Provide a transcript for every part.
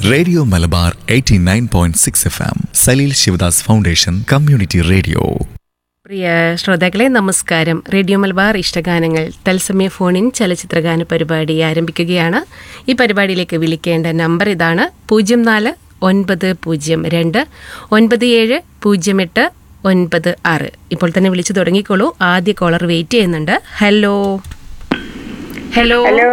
Radio Malabar 89.6 F M Saleel Shivadas foundation community radio പ്രിയ ശ്രോതാക്കളെ നമസ്കാരം റേഡിയോ മലബാർ ഇഷ്ടഗാനങ്ങൾ തത്സമയ ഫോണിൻ ചലച്ചിത്രഗാന പരിപാടി ആരംഭിക്കുകയാണ് ഈ പരിപാടിയിലേക്ക് വിളിക്കേണ്ട നമ്പർ ഇതാണ് പൂജ്യം നാല് ഒൻപത് പൂജ്യം രണ്ട് ഒൻപത് ഏഴ് പൂജ്യം എട്ട് ഒൻപത് ആറ് ഇപ്പോൾ തന്നെ വിളിച്ചു തുടങ്ങിക്കോളൂ ആദ്യ കോളർ വെയിറ്റ് ചെയ്യുന്നുണ്ട് ഹലോ ഹലോ ഹലോ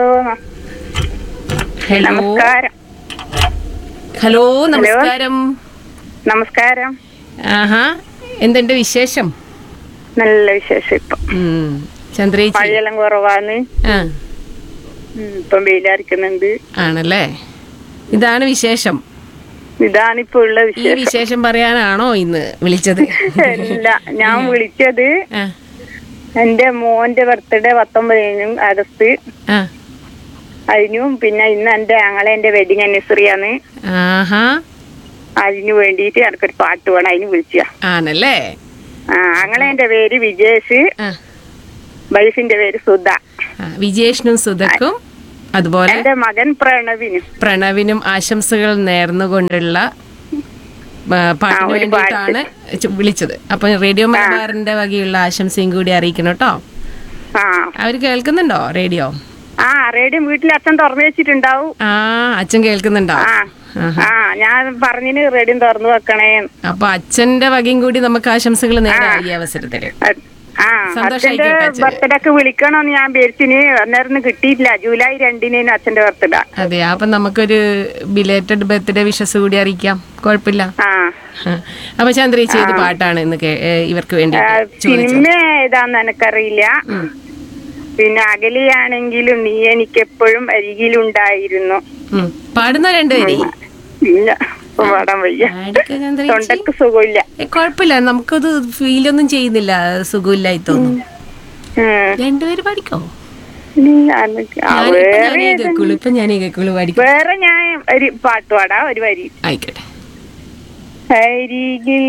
ഹലോ നമസ്കാരം ഹലോ നമസ്കാരം നമസ്കാരം ആഹാ എന്തുണ്ട് വിശേഷം നല്ല വിശേഷം ഇപ്പൊ ഉം. ചന്ദ്രേച്ചി മഴയെല്ലാം കുറവാന്ന് ആ ഉം, ഇപ്പം വെയിലടിക്കുന്നുണ്ട് ആണല്ലേ ഇതാണ് വിശേഷം ഇതാണിപ്പോ ഉള്ള ഈ വിശേഷം വിശേഷം പറയാനാണോ ഇന്ന് വിളിച്ചത് അല്ല ഞാൻ വിളിച്ചത് ആ, എന്റെ മോന്റെ ബർത്ത്ഡേ പത്തൊമ്പതിനും ആഗസ്റ്റ് ആ. അതിനും പിന്നെ ഇന്ന് എന്റെ ഞങ്ങളെ എന്റെ വെഡിങ് ആനിവേഴ്സറി ആണ് ആഹാ അതിന് വേണ്ടിയിട്ട് എനിക്കൊരു പാട്ട് വേണം അതിന് വിളിച്ച ആണല്ലേ ആ ഞങ്ങളെ എന്റെ പേര് വിജേഷ് ആ, വൈഫിന്റെ പേര് സുധ ആ, വിജേഷിനും സുധക്കും അതുപോലെ എന്റെ മകൻ പ്രണവിനും പ്രണവിനും ആശംസകൾ നേർന്നുകൊണ്ടുള്ള ആ, പാട്ടിന് ഒരു വേണ്ടിയിട്ടാണ് ചു- വിളിച്ചത് അപ്പൊ റേഡിയോ മലബാറിന്റെ വകയുള്ള ആശംസയും കൂടി അറിയിക്കണം കേട്ടോ ആ അവര് കേൾക്കുന്നുണ്ടോ റേഡിയോ ആ റേഡിയോ വീട്ടിൽ അച്ഛൻ തുറന്നു വെച്ചിട്ടുണ്ടാവും ആ അച്ഛൻ കേൾക്കുന്നുണ്ടോ ആ ആഹാ. ആ ഞാൻ പറഞ്ഞിന് റേഡിയോ തുറന്നു വെക്കണേ അപ്പൊ അച്ഛന്റെ വകയും കൂടി നമുക്ക് ആശംസകൾ നേടാം ഈ അവസരത്തില് അ- ആ സന്തോഷായി അച്ഛന്റെ കേട്ടോ അച്ഛന്. ബർത്ത്ഡേ ഒക്കെ വിളിക്കണമെന്ന് ഞാൻ വിചാരിച്ചിന് അന്നേരം കിട്ടിയില്ല ജൂലൈ രണ്ടിനേനും അച്ഛന്റെ ബർത്ത്ഡേ അതെ അപ്പൊ നമുക്കൊരു ബിലേറ്റഡ് ബർത്ത്ഡേ വിഷസ് കൂടി അറിയിക്കാം കുഴപ്പമില്ല ആ ആ. അപ്പൊ ചന്ദ്രേച്ചി ഏത് പാട്ടാണ് ഇന്ന് കേ- ഏ, ഇവർക്ക് വേണ്ടി ആ, ചോദിച്ചത് സിനിമ ഏതാന്ന് എനിക്കറിയില്ല പിന്നെ അകലെയാണെങ്കിലും നീ എനിക്കെപ്പോഴും അരികിലുണ്ടായിരുന്നു ഉം. പാടുന്ന രണ്ടുപേരെ ഇല്ല ഇപ്പൊ പാടാൻ വയ്യ പാടിക്കോ ചന്ദ്രേച്ചി തൊണ്ടക്ക് സുഖമില്ല ഏ, കുഴപ്പമില്ല നമുക്കത് ഫീലൊന്നും ചെയ്യുന്നില്ല സുഖമില്ലായി തോന്നും ഉം. രണ്ടുപേര് പാടിക്കോ ഇല്ല, എനിക്ക് ആ, ഞാനിപ്പോ വേറെ ഞാനേ കേക്കുള്ളൂ ഇപ്പൊ ഞാനേ കേക്കുള്ളൂ പാടിക്കോ വേറെ ഞാൻ ഒരു പാട്ട് പാടാം ഒരു വരി ആയിക്കോട്ടെ അരികിൽ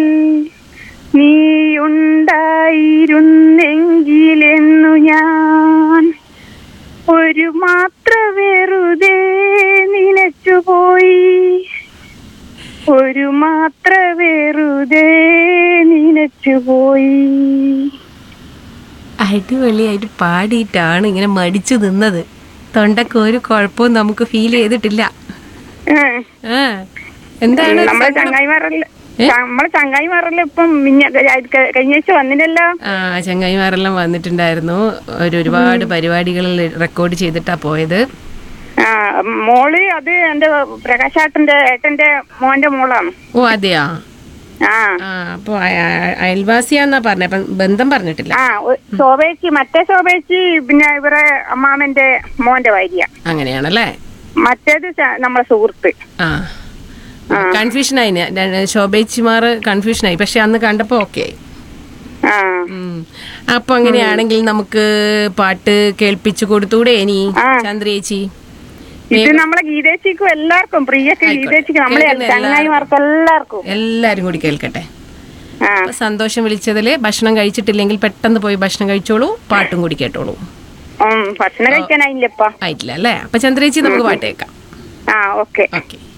നീയുണ്ടായിരുന്നെങ്കിലെന്നു ഞാൻ ഒരു മാത്ര വെറുതെ നിലച്ചുപോയി ഒരു മാത്ര വെറുതെ നിലച്ചുപോയി അടിപൊളിയായിട്ട് പാടിയിട്ടാണ് ഇങ്ങനെ മടിച്ചു നിന്നത് തൊണ്ടക്ക് ഒരു കുഴപ്പവും നമുക്ക് ഫീൽ ചെയ്തിട്ടില്ല ഉം. ആ എന്താണ് ഒരു നമ്മളെ സങ്കടം? ചങ്ങായിമാരല്ല നമ്മളെ ചങ്ങായിമാരല്ല ഇപ്പം മിഞ്ഞ കഴിഞ്ഞ ആഴ്ച വന്നില്ലല്ലോ ആ ചങ്ങായിമാരെല്ലാം വന്നിട്ടുണ്ടായിരുന്നു ഒരു ഒരുപാട് പരിപാടികളിൽ റെക്കോർഡ് ചെയ്തിട്ടാ പോയത് ആ മോള് അത് എന്റെ പ്രകാശാട്ടന്റെ ഏട്ടന്റെ മോന്റെ മോളാണ് ഓ അതെയാ ആ ആ അപ്പൊ അയ- അയ- അയൽവാസിയാന്നാ പറഞ്ഞ അപ്പം ബന്ധം പറഞ്ഞിട്ടില്ല ആ ഒ- ശോഭേച്ചി മറ്റേ ശോഭേച്ചി പിന്നെ ഇവരെ അമ്മാമന്റെ മോന്റെ ഭാര്യ അങ്ങനെയാണല്ലേ മറ്റേത് ച- നമ്മളെ സുഹൃത്ത് ആ കൺഫ്യൂഷൻ ആയി ശോഭേച്ചിമാർ കൺഫ്യൂഷൻ ആയി പക്ഷെ അന്ന് കണ്ടപ്പോ ഓക്കെ ആ അപ്പൊ അങ്ങനെയാണെങ്കിൽ നമുക്ക് പാട്ട് കേൾപ്പിച്ചു കൊടുത്തൂടെ ഇനി ആ. ചന്ദ്രേച്ചി ഇത് നമ്മളെ ഗീതേച്ചിക്കും എല്ലാവർക്കും പ്രിയൊക്കെ ആയിക്കോട്ടെ. ഗീതേച്ചിക്ക് നമ്മളെ കേൾക്കുന്ന ചങ്ങായിമാർക്കും എല്ലാവർക്കും എല്ലാരും കൂടി കേൾക്കട്ടെ ആ അപ്പൊ സന്തോഷം വിളിച്ചതില് ഭക്ഷണം കഴിച്ചിട്ടില്ലെങ്കിൽ പെട്ടെന്ന് പോയി ഭക്ഷണം കഴിച്ചോളൂ പാട്ടും കൂടി കേട്ടോളൂ ഉം ഭക്ഷണം കഴിക്കാനായില്ലപ്പാ ആയിട്ടില്ല അല്ലേ അപ്പൊ ചന്ദ്രേച്ചി നമുക്ക് പാട്ട് കേൾക്കാം ആ ഓക്കെ ഓക്കെ